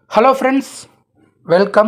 hello friends welcome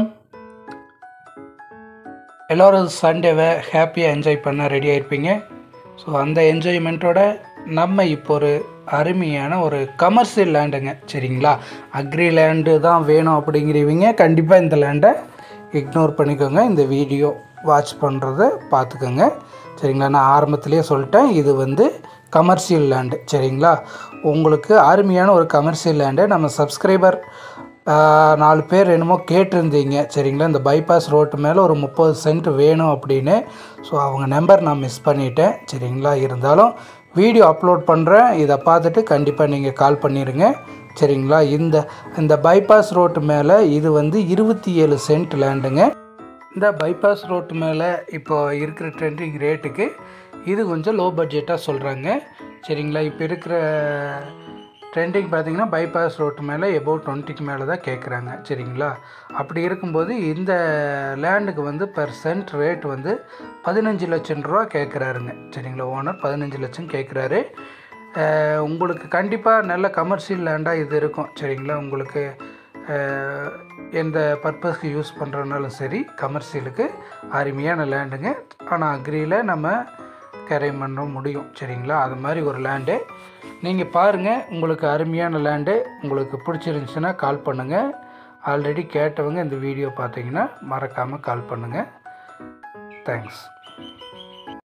எல்லோரும் சண்டேவை ஹாப்பியாக enjoy பண்ண ரெடி ஆயிருப்பீங்க ஸோ அந்த என்ஜாய்மெண்ட்டோட நம்ம இப்போ ஒரு அருமையான ஒரு கமர்ஷியல் லேண்டுங்க சரிங்களா அக்ரி லேண்டு தான் வேணும் அப்படிங்கிறவங்க கண்டிப்பாக இந்த லேண்டை இக்னோர் பண்ணிக்கோங்க இந்த வீடியோ வாட்ச் பண்ணுறத பார்த்துக்கோங்க சரிங்களா நான் ஆரம்பத்திலேயே சொல்லிட்டேன் இது வந்து கமர்ஷியல் லேண்டு சரிங்களா உங்களுக்கு அருமையான ஒரு கமர்ஷியல் லேண்டு நம்ம சப்ஸ்கிரைபர் நாலு பேர் என்னமோ கேட்டிருந்தீங்க சரிங்களா இந்த பைபாஸ் ரோட்டு மேலே ஒரு முப்பது சென்ட் வேணும் அப்படின்னு ஸோ அவங்க நம்பர் நான் மிஸ் பண்ணிட்டேன் சரிங்களா இருந்தாலும் வீடியோ அப்லோட் பண்ணுறேன் இதை பார்த்துட்டு கண்டிப்பாக நீங்கள் கால் பண்ணிடுங்க சரிங்களா இந்த இந்த பைபாஸ் ரோட்டு மேலே இது வந்து இருபத்தி ஏழு சென்ட் லேண்டுங்க இந்த பைபாஸ் ரோட்டு மேலே இப்போ இருக்கிற ட்ரெண்டிங் ரேட்டுக்கு இது கொஞ்சம் லோ பட்ஜெட்டாக சொல்கிறாங்க சரிங்களா இப்போ இருக்கிற ட்ரெண்டிங் பார்த்தீங்கன்னா பைபாஸ் ரோட்டு மேலே எபோவ் டுவெண்ட்டிக்கு மேலே தான் கேட்குறாங்க சரிங்களா அப்படி இருக்கும்போது இந்த லேண்டுக்கு வந்து பெர் சென்ட் ரேட் வந்து பதினஞ்சு லட்சம் ரூபா கேட்குறாருங்க சரிங்களா ஓனர் பதினஞ்சு லட்சம் கேட்குறாரு அஹ் உங்களுக்கு கண்டிப்பாக நல்ல கமர்ஷியல் லேண்டாக இது இருக்கும் சரிங்களா உங்களுக்கு அஹ், எந்த பர்பஸ்க்கு யூஸ் பண்ணுறதுனாலும் சரி கமர்ஷியலுக்கு அருமையான லேண்டுங்க ஆனால் அக்ரியில் நம்ம கேரை பண்ண முடியும் சரிங்களா அது மாதிரி ஒரு லேண்டு நீங்கள் பாருங்கள் உங்களுக்கு அருமையான லேண்டு உங்களுக்கு பிடிச்சிருந்துச்சுன்னா கால் பண்ணுங்கள் ஆல்ரெடி கேட்டவங்க இந்த வீடியோ பார்த்தீங்கன்னா மறக்காமல் கால் பண்ணுங்கள் தேங்க்ஸ்